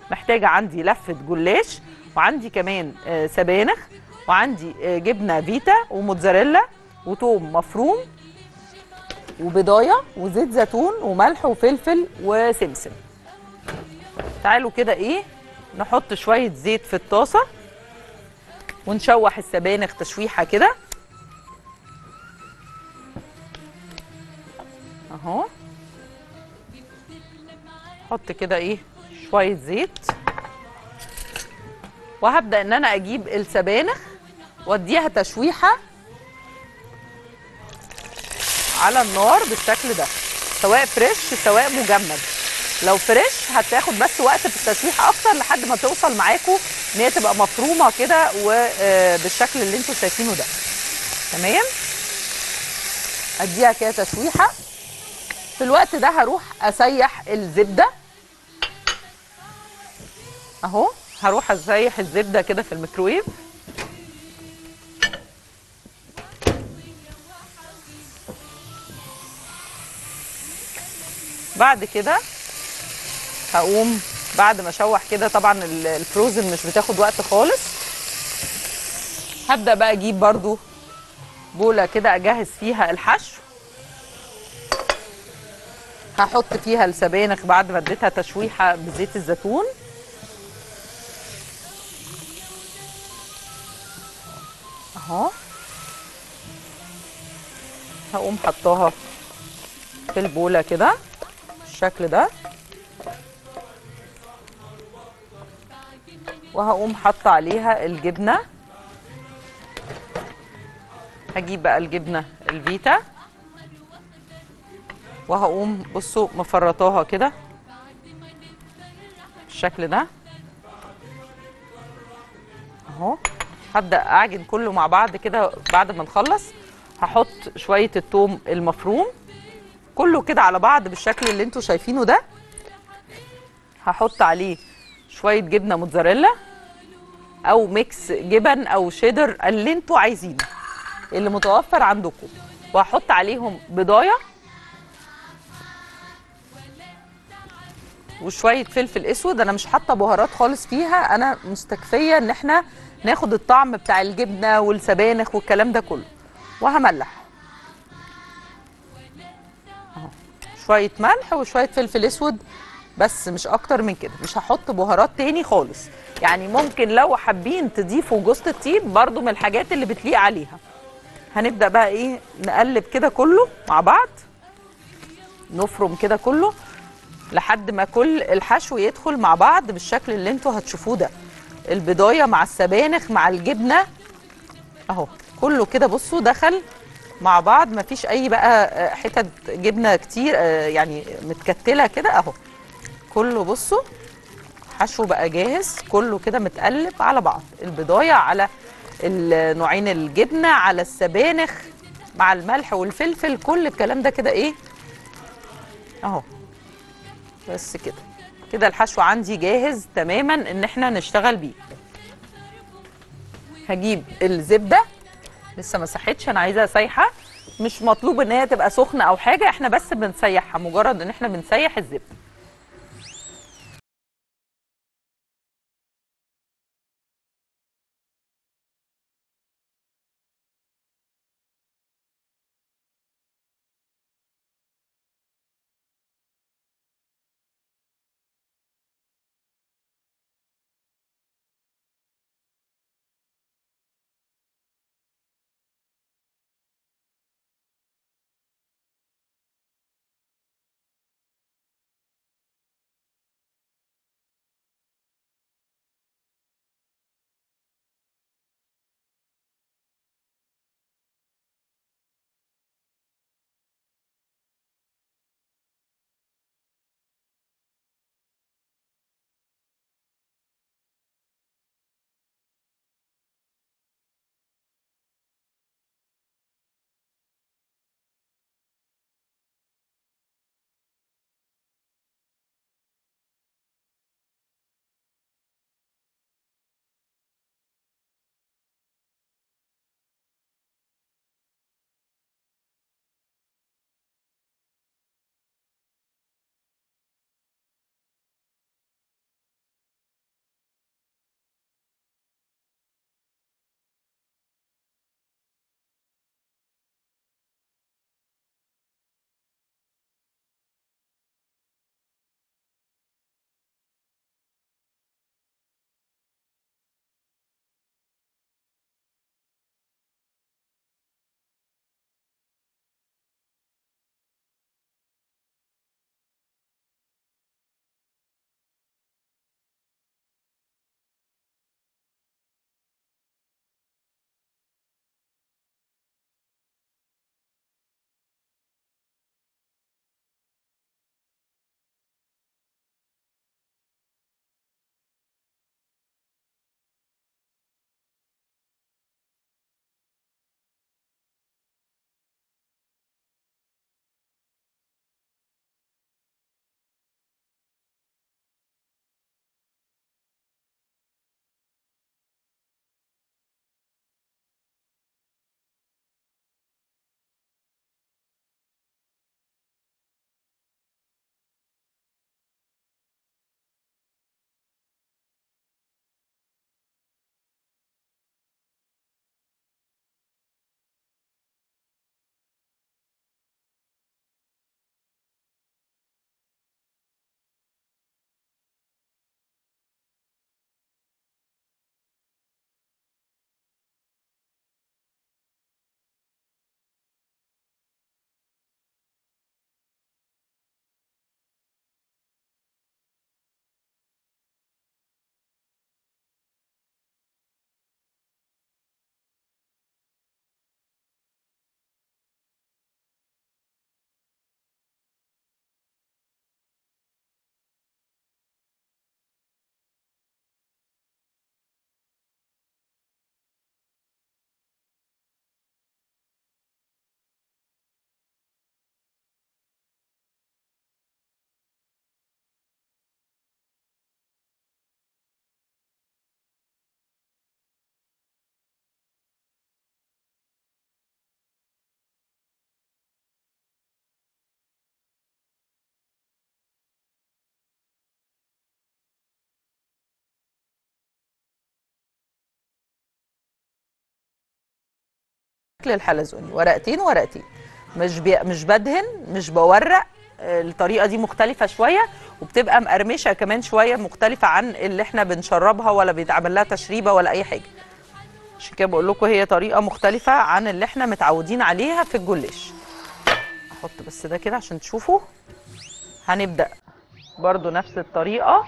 محتاجه عندي لفه جلاش وعندي كمان آه، سبانخ وعندي آه، جبنه فيتا وموتزاريلا وتوم مفروم وبضايه وزيت زيتون وملح وفلفل وسمسم تعالوا كده ايه نحط شويه زيت في الطاسه ونشوح السبانخ تشويحه كده اهو احط كده ايه شويه زيت وهبدا ان انا اجيب السبانخ واديها تشويحه على النار بالشكل ده سواء فريش سواء مجمد لو فريش هتاخد بس وقت في التشويح اكتر لحد ما توصل معاكم ان هي تبقى مفرومه كده وبالشكل اللي انتوا شايفينه ده تمام اديها كده تشويحه في الوقت ده هروح اسيح الزبده اهو هروح اسيح الزبده كده في الميكرويف بعد كده هقوم بعد ما اشوح كده طبعا ال- الفروزن مش بتاخد وقت خالص هبدا بقى اجيب برضو بوله كده اجهز فيها الحشو هحط فيها السبانخ بعد ما اديتها تشويحه بزيت الزيتون اهو هقوم حطاها في البوله كده بالشكل ده وهقوم حاطه عليها الجبنه هجيب بقى الجبنه الفيتا وهقوم بصوا مفرطاها كده بالشكل ده اهو هبدا اعجن كله مع بعض كده بعد ما نخلص هحط شويه الثوم المفروم كله كده على بعض بالشكل اللي انتوا شايفينه ده هحط عليه شويه جبنه موتزاريلا او ميكس جبن او شيدر اللي انتوا عايزينه اللي متوفر عندكم وهحط عليهم بضايه وشويه فلفل اسود انا مش حاطه بهارات خالص فيها انا مستكفيه ان احنا ناخد الطعم بتاع الجبنه والسبانخ والكلام ده كله وهملح اهو شويه ملح وشويه فلفل اسود بس مش اكتر من كده مش هحط بهارات تاني خالص يعني ممكن لو حابين تضيفوا جوز الطيب برضو من الحاجات اللي بتليق عليها هنبدا بقى ايه نقلب كده كله مع بعض نفرم كده كله لحد ما كل الحشو يدخل مع بعض بالشكل اللي انتوا هتشوفوه ده البضايه مع السبانخ مع الجبنه اهو كله كده بصوا دخل مع بعض مفيش اي بقى آه، حتت جبنه كتير آه، يعني متكتله كده اهو كله بصوا حشو بقى جاهز كله كده متقلب على بعض البضايه على النوعين الجبنه على السبانخ مع الملح والفلفل كل الكلام ده كده ايه اهو بس كده كده الحشو عندي جاهز تماما ان احنا نشتغل بيه هجيب الزبده لسه ما ساحتش انا عايزاها سايحه مش مطلوب ان هي تبقى سخنه او حاجه احنا بس بنسيحها مجرد ان احنا بنسيح الزبده الشكل الحلزوني ورقتين ورقتين مش بي... مش بدهن مش بورق آه، الطريقه دي مختلفه شويه وبتبقى مقرمشه كمان شويه مختلفه عن اللي احنا بنشربها ولا بيتعمل لها تشريبه ولا اي حاجه عشان كده بقول لكم هي طريقه مختلفه عن اللي احنا متعودين عليها في الجلاش احط بس ده كده عشان تشوفوا هنبدا برضو نفس الطريقه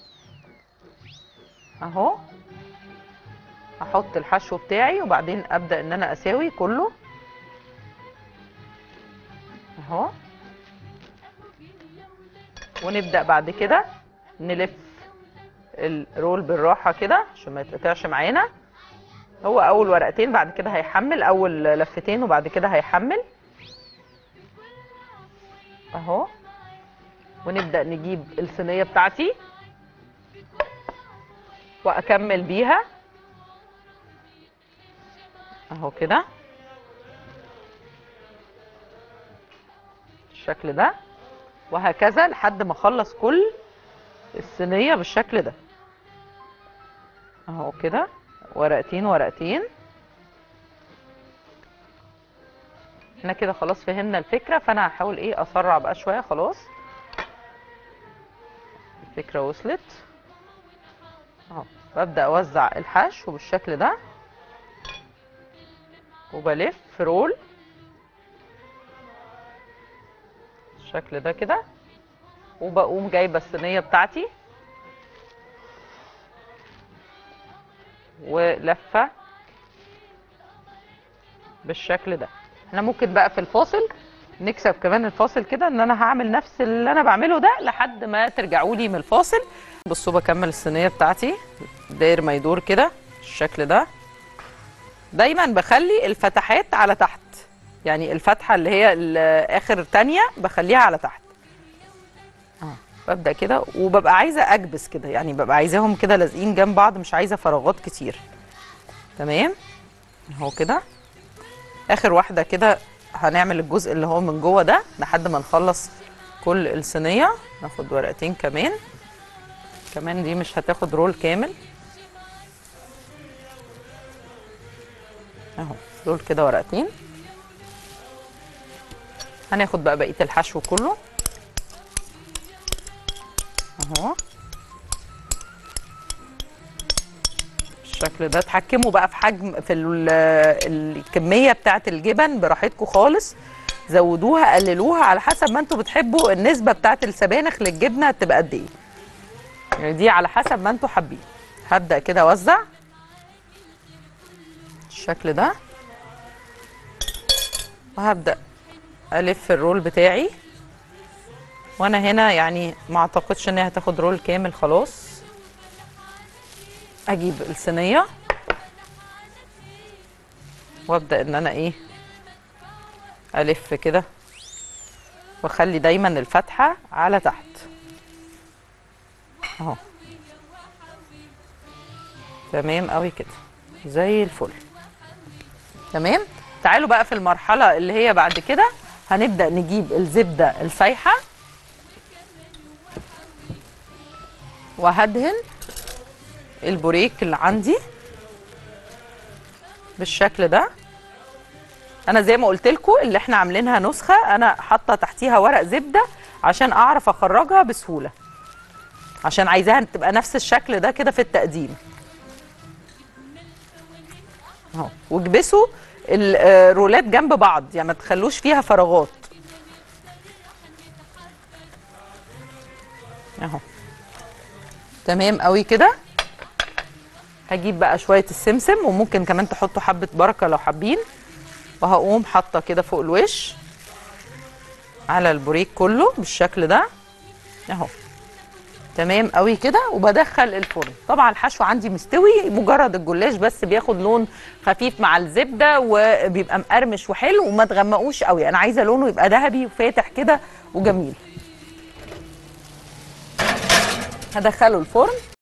اهو احط الحشو بتاعي وبعدين ابدا ان انا اساوي كله اهو ونبدا بعد كده نلف الرول بالراحه كده عشان ما يتقطعش معانا هو اول ورقتين بعد كده هيحمل اول لفتين وبعد كده هيحمل اهو ونبدا نجيب الصينيه بتاعتي واكمل بيها اهو كده الشكل ده وهكذا لحد ما اخلص كل الصينيه بالشكل ده اهو كده ورقتين ورقتين احنا كده خلاص فهمنا الفكره فانا هحاول ايه اسرع بقى شويه خلاص الفكره وصلت اهو ببدا اوزع الحشو بالشكل ده وبلف رول بالشكل ده كده وبقوم جايبه الصينيه بتاعتي ولفه بالشكل ده احنا ممكن بقى في الفاصل نكسب كمان الفاصل كده ان انا هعمل نفس اللي انا بعمله ده لحد ما ترجعوا لي من الفاصل بصوا بكمل الصينيه بتاعتي داير ما يدور كده الشكل ده دايما بخلي الفتحات على تحت يعني الفتحه اللي هي ال- اخر تانية بخليها على تحت اه ببدا كده وببقى عايزه اكبس كده يعني ببقى عايزاهم كده لازقين جنب بعض مش عايزه فراغات كتير تمام اهو كده اخر واحده كده هنعمل الجزء اللي هو من جوه ده لحد ما نخلص كل الصينيه ناخد ورقتين كمان كمان دي مش هتاخد رول كامل اهو دول كده ورقتين هناخد بقى بقيه الحشو كله اهو بالشكل ده اتحكموا بقى في حجم في ال- الكميه بتاعه الجبن براحتكم خالص زودوها قللوها على حسب ما انتوا بتحبوا النسبه بتاعه السبانخ للجبنه تبقى قد ايه يعني دي على حسب ما انتوا حابين هبدا كده اوزع الشكل ده وهبدا الف الرول بتاعي وانا هنا يعني ما اعتقدش ان هي هتاخد رول كامل خلاص اجيب الصينيه وابدا ان انا ايه الف كده واخلي دايما الفتحه على تحت اهو تمام قوي كده زي الفل تمام تعالوا بقى في المرحله اللي هي بعد كده هنبدا نجيب الزبده السايحه وهدهن البوريك اللي عندي بالشكل ده انا زي ما قلت لكم اللي احنا عاملينها نسخه انا حاطه تحتيها ورق زبده عشان اعرف اخرجها بسهوله عشان عايزاها تبقى نفس الشكل ده كده في التقديم اهو واكبسوا الرولات جنب بعض يعني ما تخلوش فيها فراغات اهو تمام قوي كده هجيب بقى شويه السمسم وممكن كمان تحطوا حبه بركه لو حابين وهقوم حاطه كده فوق الوش على البوريك كله بالشكل ده اهو تمام قوي كده وبدخل الفرن طبعا الحشو عندي مستوي مجرد الجلاش بس بياخد لون خفيف مع الزبده وبيبقى مقرمش وحلو وما تغمقوش قوي انا عايزه لونه يبقى ذهبي وفاتح كده وجميل هدخله الفرن